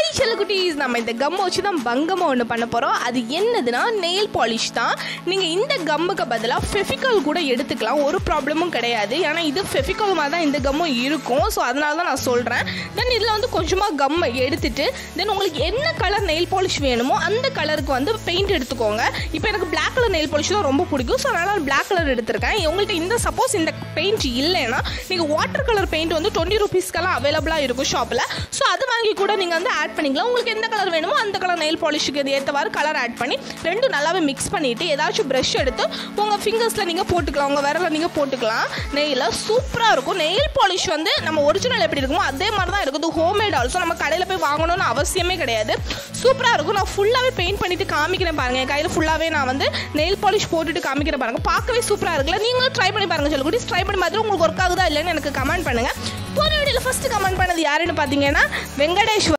செல்லக்குட்டீஸ் நம்ம இந்த கம்மை வச்சு தான் பங்கமாக ஒன்று பண்ண போகிறோம் அது என்னதுன்னா நெயில் பாலிஷ் தான் நீங்கள் இந்த கம்முக்கு பதிலாக ஃபெஃபிகால் கூட எடுத்துக்கலாம் ஒரு ப்ராப்ளமும் கிடையாது ஏன்னா இது ஃபெஃபிகால் மாதிரி தான் இந்த கம்மும் இருக்கும் ஸோ அதனால தான் நான் சொல்கிறேன் தென் இதில் வந்து கொஞ்சமாக கம் எடுத்துட்டு தென் உங்களுக்கு என்ன கலர் நெயில் பாலிஷ் வேணுமோ அந்த கலருக்கு வந்து பெயிண்ட் எடுத்துக்கோங்க இப்போ எனக்கு பிளாக் கலர் நெயில் பாலிஷ் தான் ரொம்ப பிடிக்கும் ஸோ அதனால் பிளாக் கலர் எடுத்திருக்கேன் உங்கள்கிட்ட இந்த சப்போஸ் இந்த பெயிண்ட் இல்லைன்னா நீங்கள் வாட்டர் கலர் பெயிண்ட் வந்து டுவெண்ட்டி ருபீஸ்க்கெல்லாம் அவைலபிளாக இருக்கும் ஷாப்பில் ஸோ அது வாங்கி கூட நீங்கள் வந்து ஆட் பண்ணிக்கலாம் உங்களுக்கு எந்த கலர் வேணுமோ அந்த கலர் நெயில் பாலிஷுக்கு ஏற்றவாறு கலர் ஆட் பண்ணி ரெண்டும் நல்லாவே மிக்ஸ் பண்ணிவிட்டு ஏதாச்சும் ப்ரஷ் எடுத்து உங்கள் ஃபிங்கர்ஸில் நீங்கள் போட்டுக்கலாம் உங்கள் விரலில் நீங்கள் போட்டுக்கலாம் நெய்யில் சூப்பராக இருக்கும் நெயில் பாலிஷ் வந்து நம்ம ஒரிஜினல் எப்படி இருக்குமோ அதே மாதிரி தான் இருக்குது ஹோம்மேட் ஆல்சோ நம்ம கடையில் போய் வாங்கணும்னு அவசியமே கிடையாது சூப்பராக இருக்கும் நான் ஃபுல்லாகவே பெயிண்ட் பண்ணிட்டு காமிக்கிறேன் பாருங்கள் என் கையில் ஃபுல்லாகவே நான் வந்து நெயில் பாலிஷ் போட்டுட்டு காமிக்கிறேன் பாருங்கள் பார்க்கவே சூப்பராக இருக்குல்ல நீங்களும் ட்ரை பண்ணி பாருங்கள் சொல்லி ட்ரை பண்ணி பார்த்துட்டு உங்களுக்கு ஒர்க் ஆகுதா இல்லைன்னு எனக்கு கமெண்ட் பண்ணுங்கள் போன வீடியோவில் ஃபஸ்ட்டு கமெண்ட் பண்ணது யாருன்னு பார்த்தீங்கன்னா வெங்கடேஸ்வர்